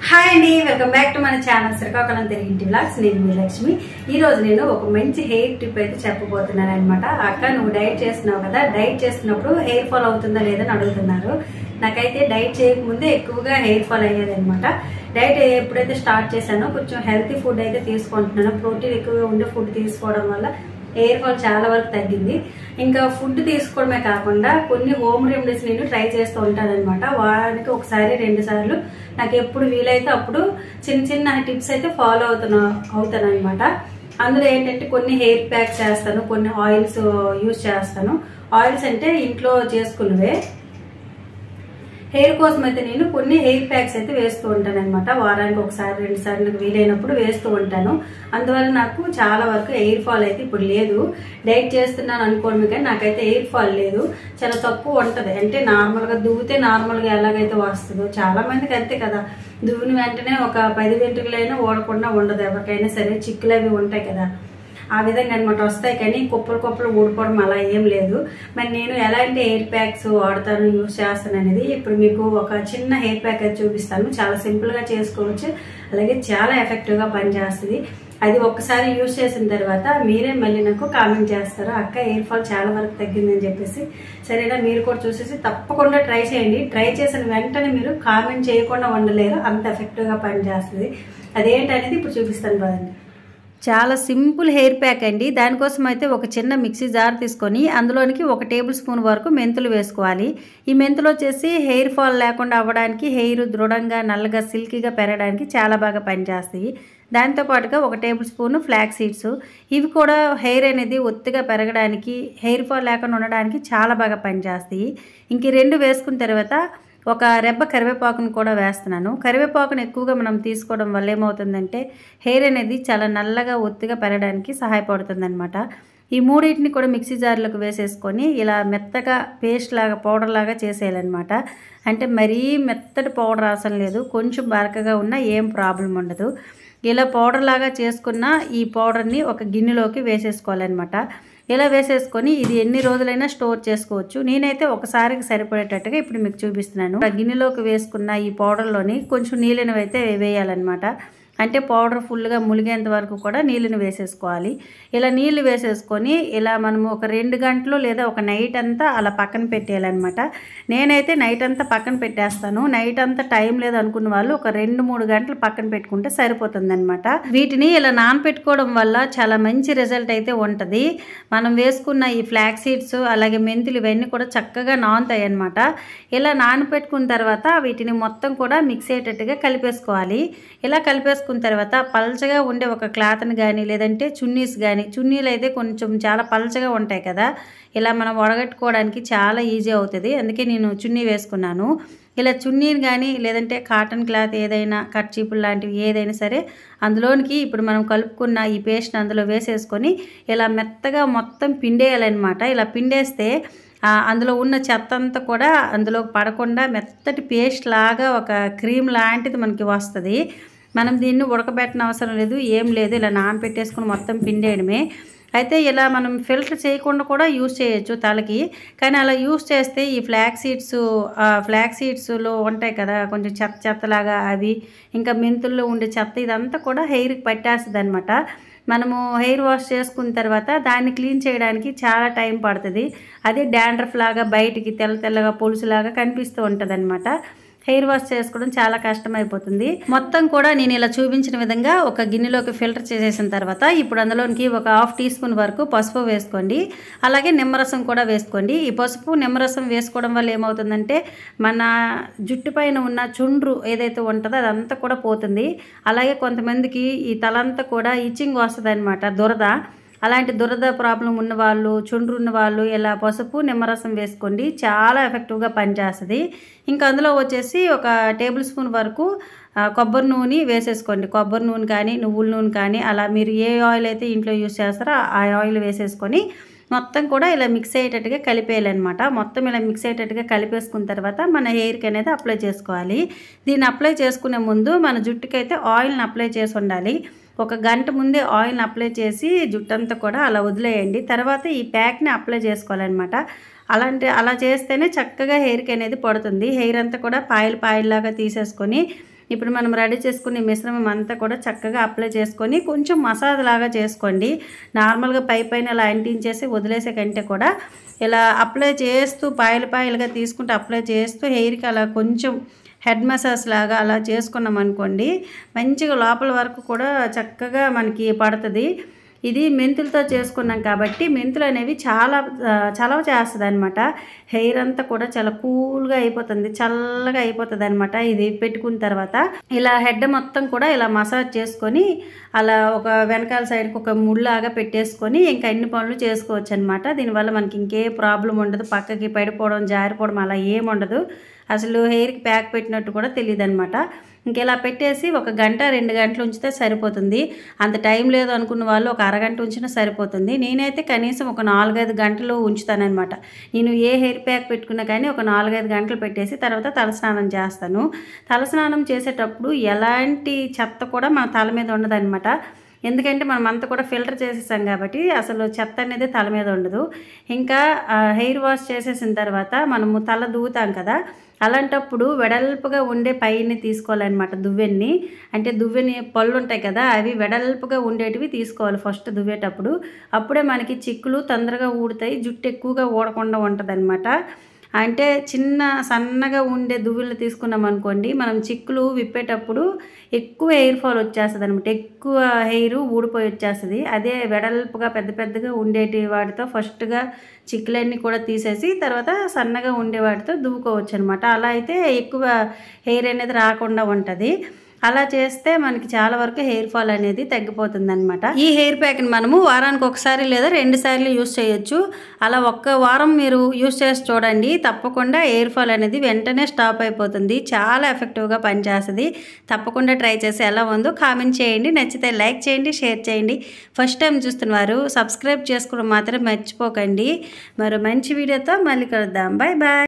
hi అండి welcome back to మన channel Srikakulam తిరిగింటి బ్లాగ్స్ నేను మీ లక్ష్మి ఈ రోజు నేను ఒక మంచి హెయిర్ టిప్ అయితే చెప్పబోతున్నాను అనమాట అక్క నువ్వు డైట్ చేస్తున్నావు కదా డైట్ చేస్తున్నప్పుడు హెయిర్ ఫాల్ అవుతుందా లేదని అడుగుతున్నారు నాకైతే డైట్ చేయకముందే ఎక్కువగా హెయిర్ ఫాల్ అయ్యేది అనమాట డైట్ ఎప్పుడైతే స్టార్ట్ చేశానో కొంచెం హెల్తీ ఫుడ్ అయితే తీసుకుంటున్నాను ప్రోటీన్ ఎక్కువగా ఉండే ఫుడ్ తీసుకోవడం వల్ల హెయిర్ ఫాల్ చాలా వరకు తగ్గింది ఇంకా ఫుడ్ తీసుకోవడమే కాకుండా కొన్ని హోమ్ రెమెడీస్ నేను ట్రై చేస్తూ ఉంటాను అనమాట వారానికి ఒకసారి రెండు సార్లు నాకు ఎప్పుడు వీలైతే అప్పుడు చిన్న చిన్న టిప్స్ అయితే ఫాలో అవుతున్నా అవుతాను అనమాట అందులో ఏంటంటే కొన్ని హెయిర్ ప్యాక్స్ చేస్తాను కొన్ని ఆయిల్స్ యూజ్ చేస్తాను ఆయిల్స్ అంటే ఇంట్లో చేసుకున్నవే హెయిర్ కోసం అయితే నేను కొన్ని హెయిర్ ప్యాక్స్ అయితే వేస్తూ ఉంటాను అనమాట వారానికి ఒకసారి రెండు సార్లు నాకు వీలైనప్పుడు వేస్తూ ఉంటాను అందువల్ల నాకు చాలా వరకు హెయిర్ ఫాల్ అయితే ఇప్పుడు లేదు డైట్ చేస్తున్నాను అనుకోవడమే కానీ నాకైతే హెయిర్ ఫాల్ లేదు చాలా తక్కువ ఉంటది అంటే నార్మల్ గా దువ్వితే నార్మల్ గా ఎలాగైతే వస్తుందో చాలా మందికి అంతే కదా దువ్విన వెంటనే ఒక పది వెంట్రుకలైనా ఓడకుండా ఉండదు ఎవరికైనా సరే చిక్కులు అవి ఉంటాయి కదా ఆ విధంగా అనమాట వస్తాయి కానీ కుప్పలు కుప్పలు ఊడిపోవడం అలా ఏం లేదు మరి నేను ఎలాంటి హెయిర్ ప్యాక్స్ వాడతాను యూస్ చేస్తాను అనేది ఇప్పుడు మీకు ఒక చిన్న హెయిర్ ప్యాక్ అయితే చూపిస్తాను చాలా సింపుల్ గా చేసుకోవచ్చు అలాగే చాలా ఎఫెక్టివ్ గా పనిచేస్తుంది అది ఒక్కసారి యూజ్ చేసిన తర్వాత మీరే మళ్ళీ నాకు కామెంట్ చేస్తారు అక్క హెయిర్ ఫాల్ చాలా వరకు తగ్గిందని చెప్పేసి సరేనా మీరు కూడా చూసేసి తప్పకుండా ట్రై చేయండి ట్రై చేసిన వెంటనే మీరు కామెంట్ చేయకుండా ఉండలేరు అంత ఎఫెక్టివ్ గా పనిచేస్తుంది అదేంటనేది ఇప్పుడు చూపిస్తాను బాదండి చాలా సింపుల్ హెయిర్ ప్యాక్ అండి దానికోసం అయితే ఒక చిన్న మిక్సీ జార్ తీసుకొని అందులోనికి ఒక టేబుల్ స్పూన్ వరకు మెంతులు వేసుకోవాలి ఈ మెంతులు వచ్చేసి హెయిర్ ఫాల్ లేకుండా అవ్వడానికి హెయిర్ దృఢంగా నల్లగా సిల్కీగా పెరగడానికి చాలా బాగా పనిచేస్తాయి దాంతోపాటుగా ఒక టేబుల్ స్పూన్ ఫ్లాక్ సీడ్స్ ఇవి కూడా హెయిర్ అనేది ఒత్తిగా పెరగడానికి హెయిర్ ఫాల్ లేకుండా ఉండడానికి చాలా బాగా పనిచేస్తాయి ఇంక ఈ రెండు వేసుకున్న తర్వాత ఒక రెబ్బ కరివేపాకును కూడా వేస్తున్నాను కరివేపాకును ఎక్కువగా మనం తీసుకోవడం వల్ల ఏమవుతుందంటే హెయిర్ అనేది చాలా నల్లగా ఒత్తిగా పెరగడానికి సహాయపడుతుంది అనమాట ఈ మూడింటిని కూడా మిక్సీ జార్లోకి వేసేసుకొని ఇలా మెత్తగా పేస్ట్ లాగా పౌడర్ లాగా చేసేయాలన్నమాట అంటే మరీ మెత్తటి పౌడర్ అవసరం లేదు కొంచెం బరకగా ఉన్నా ఏం ప్రాబ్లం ఉండదు ఇలా పౌడర్ లాగా చేసుకున్న ఈ పౌడర్ని ఒక గిన్నెలోకి వేసేసుకోవాలన్నమాట ఇలా వేసేసుకొని ఇది ఎన్ని రోజులైనా స్టోర్ చేసుకోవచ్చు నేనైతే ఒకసారికి సరిపడేటట్టుగా ఇప్పుడు మీకు చూపిస్తున్నాను ఆ గిన్నెలోకి వేసుకున్న ఈ పౌడర్లోని కొంచెం నీళ్ళని అయితే వేయాలన్నమాట అంటే పౌడర్ ఫుల్గా ములిగేంత వరకు కూడా నీళ్ళని వేసేసుకోవాలి ఇలా నీళ్ళు వేసేసుకొని ఇలా మనము ఒక రెండు గంటలు లేదా ఒక నైట్ అంతా అలా పక్కన పెట్టేయాలన్నమాట నేనైతే నైట్ అంతా పక్కన పెట్టేస్తాను నైట్ అంతా టైం లేదు అనుకున్న వాళ్ళు ఒక రెండు మూడు గంటలు పక్కన పెట్టుకుంటే సరిపోతుంది అనమాట వీటిని ఇలా నానపెట్టుకోవడం వల్ల చాలా మంచి రిజల్ట్ అయితే ఉంటుంది మనం వేసుకున్న ఈ ఫ్లాక్ సీడ్స్ అలాగే మెంతులు ఇవన్నీ కూడా చక్కగా నానుతాయి అనమాట ఇలా నానపెట్టుకున్న తర్వాత వీటిని మొత్తం కూడా మిక్స్ అయ్యేటట్టుగా కలిపేసుకోవాలి ఇలా కలిపేసుకున్న తర్వాత పల్చగా ఉండే ఒక క్లాత్ని కానీ లేదంటే చున్నీస్ కానీ చున్నీలు అయితే కొంచెం చాలా పల్చగా ఉంటాయి కదా ఇలా మనం వడగట్టుకోవడానికి చాలా ఈజీ అవుతుంది అందుకే నేను చున్నీ వేసుకున్నాను ఇలా చున్నీని కానీ లేదంటే కాటన్ క్లాత్ ఏదైనా కట్చీపులు లాంటివి ఏదైనా సరే అందులోనికి ఇప్పుడు మనం కలుపుకున్న ఈ పేస్ట్ అందులో వేసేసుకొని ఇలా మెత్తగా మొత్తం పిండేయాలన్నమాట ఇలా పిండేస్తే అందులో ఉన్న చెత్త అంతా కూడా అందులో పడకుండా మెత్తటి పేస్ట్ లాగా ఒక క్రీమ్ లాంటిది మనకి వస్తుంది మనం దీన్ని ఉడకబెట్టిన అవసరం లేదు ఏం లేదు ఇలా నానబెట్టేసుకుని మొత్తం పిండేయడమే అయితే ఇలా మనం ఫిల్టర్ చేయకుండా కూడా యూస్ చేయొచ్చు తలకి కానీ అలా యూస్ చేస్తే ఈ ఫ్లాక్ సీడ్స్ ఫ్లాక్ సీడ్స్లో ఉంటాయి కదా కొంచెం చెత్త చెత్తలాగా అవి ఇంకా మెంతుల్లో ఉండే చెత్త ఇదంతా కూడా హెయిర్కి పట్టేస్తుంది అనమాట మనము హెయిర్ వాష్ చేసుకున్న తర్వాత దాన్ని క్లీన్ చేయడానికి చాలా టైం పడుతుంది అదే డాండ్రఫ్ లాగా బయటికి తెల్ల తెల్లగా పొలుసులాగా కనిపిస్తూ ఉంటుంది అనమాట హెయిర్ వాష్ చేసుకోవడం చాలా కష్టమైపోతుంది మొత్తం కూడా నేను ఇలా చూపించిన విధంగా ఒక గిన్నెలోకి ఫిల్టర్ చేసేసిన తర్వాత ఇప్పుడు అందులోనికి ఒక హాఫ్ టీ స్పూన్ వరకు పసుపు వేసుకోండి అలాగే నిమ్మరసం కూడా వేసుకోండి ఈ పసుపు నిమ్మరసం వేసుకోవడం వల్ల ఏమవుతుందంటే మన జుట్టు పైన ఉన్న చుండ్రు ఏదైతే ఉంటుందో అదంతా కూడా పోతుంది అలాగే కొంతమందికి ఈ తలంతా కూడా ఇచ్చింగ్ వస్తుంది అనమాట దురద అలాంటి దురద ప్రాబ్లం ఉన్న వాళ్ళు చుండ్రు ఉన్న వాళ్ళు ఇలా పసుపు నిమ్మరసం వేసుకోండి చాలా ఎఫెక్టివ్గా పనిచేస్తుంది ఇంకా అందులో వచ్చేసి ఒక టేబుల్ స్పూన్ వరకు కొబ్బరి నూనె వేసేసుకోండి కొబ్బరి నూనె కానీ నువ్వుల నూనె కానీ అలా మీరు ఏ ఆయిల్ అయితే ఇంట్లో యూస్ చేస్తారో ఆ ఆయిల్ వేసేసుకొని మొత్తం కూడా ఇలా మిక్స్ అయ్యేటట్టుగా కలిపేయాలన్నమాట మొత్తం ఇలా మిక్స్ అయ్యేటట్టుగా కలిపేసుకున్న తర్వాత మన హెయిర్కి అనేది అప్లై చేసుకోవాలి దీన్ని అప్లై చేసుకునే ముందు మన జుట్టుకి అయితే ఆయిల్ని అప్లై చేసి ఉండాలి ఒక గంట ముందే ఆయిల్ని అప్లై చేసి జుట్టంతా కూడా అలా వదిలేయండి తర్వాత ఈ ప్యాక్ని అప్లై చేసుకోవాలన్నమాట అలాంటి అలా చేస్తేనే చక్కగా హెయిర్కి అనేది పడుతుంది హెయిర్ అంతా కూడా పాయలు పాయల్లాగా తీసేసుకొని ఇప్పుడు మనం రెడీ చేసుకునే మిశ్రమం అంతా కూడా చక్కగా అప్లై చేసుకొని కొంచెం మసాజ్ లాగా చేసుకోండి నార్మల్గా పై పైన ఇలా అంటించేసి వదిలేసే కంటే కూడా ఇలా అప్లై చేస్తూ పాయలు పాయలుగా తీసుకుంటూ అప్లై చేస్తూ హెయిర్కి అలా కొంచెం హెడ్ మసాజ్ లాగా అలా చేసుకున్నాం అనుకోండి మంచిగా లోపల వరకు కూడా చక్కగా మనకి పడుతుంది ఇది మెంతులతో చేసుకున్నాం కాబట్టి మెంతులు అనేవి చాలా ఆ, చలవ చేస్తుంది అనమాట హెయిర్ అంతా కూడా చాలా కూల్గా అయిపోతుంది చల్లగా అయిపోతుంది అనమాట ఇది పెట్టుకున్న తర్వాత ఇలా హెడ్ మొత్తం కూడా ఇలా మసాజ్ చేసుకొని అలా ఒక వెనకాల సైడ్కి ఒక ముళ్ళలాగా పెట్టేసుకొని ఇంకా అన్ని పనులు చేసుకోవచ్చు అనమాట దీనివల్ల మనకి ఇంకే ప్రాబ్లం ఉండదు పక్కకి పడిపోవడం జారిపోవడం అలా ఏం ఉండదు అసలు హెయిర్కి ప్యాక్ పెట్టినట్టు కూడా తెలియదు అనమాట ఇంకెలా పెట్టేసి ఒక గంట రెండు గంటలు ఉంచితే సరిపోతుంది అంత టైం లేదు అనుకున్న వాళ్ళు ఒక అరగంట ఉంచినా సరిపోతుంది నేనైతే కనీసం ఒక నాలుగైదు గంటలు ఉంచుతానమాట నేను ఏ హెయిర్ ప్యాక్ పెట్టుకున్నా కానీ ఒక నాలుగైదు గంటలు పెట్టేసి తర్వాత తలస్నానం చేస్తాను తలస్నానం చేసేటప్పుడు ఎలాంటి చెత్త కూడా మన తల మీద ఉండదన్నమాట ఎందుకంటే మనం అంతా కూడా ఫిల్టర్ చేసేసాం కాబట్టి అసలు చెత్త అనేది తల మీద ఉండదు ఇంకా ఆ, హెయిర్ వాష్ చేసేసిన తర్వాత మనము తల దూతాం కదా అలాంటప్పుడు వెడల్పుగా ఉండే పైని తీసుకోవాలన్నమాట దువ్వెన్ని అంటే దువ్వెని పళ్ళు ఉంటాయి కదా అవి వెడల్పుగా ఉండేటివి తీసుకోవాలి ఫస్ట్ దువ్వేటప్పుడు అప్పుడే మనకి చిక్కులు తొందరగా ఊడుతాయి జుట్టు ఎక్కువగా ఊడకుండా ఉంటుంది అంటే చిన్న సన్నగా ఉండే దువ్వులు తీసుకున్నాం అనుకోండి మనం చిక్కులు విప్పేటప్పుడు ఎక్కువ హెయిర్ ఫాల్ వచ్చేస్తుంది అనమాట ఎక్కువ హెయిర్ ఊడిపోయి వచ్చేస్తుంది అదే వెడల్పుగా పెద్ద పెద్దగా ఉండేటి వాటితో ఫస్ట్గా చిక్కులన్నీ కూడా తీసేసి తర్వాత సన్నగా ఉండే వాటితో దువ్వుకోవచ్చు అనమాట అలా అయితే ఎక్కువ హెయిర్ అనేది రాకుండా ఉంటుంది అలా చేస్తే మనకి చాలా వరకు హెయిర్ ఫాల్ అనేది తగ్గిపోతుంది అనమాట ఈ హెయిర్ ప్యాక్ని మనము వారానికి ఒకసారి లేదా రెండు సార్లు యూస్ చేయొచ్చు అలా ఒక్క వారం మీరు యూస్ చేసి చూడండి తప్పకుండా హెయిర్ ఫాల్ అనేది వెంటనే స్టాప్ అయిపోతుంది చాలా ఎఫెక్టివ్గా పనిచేస్తుంది తప్పకుండా ట్రై చేసి ఎలా ఉందో కామెంట్ చేయండి నచ్చితే లైక్ చేయండి షేర్ చేయండి ఫస్ట్ టైం చూస్తున్నవారు సబ్స్క్రైబ్ చేసుకోవడం మాత్రం మర్చిపోకండి మరో మంచి వీడియోతో మళ్ళీ కలుద్దాం బాయ్ బాయ్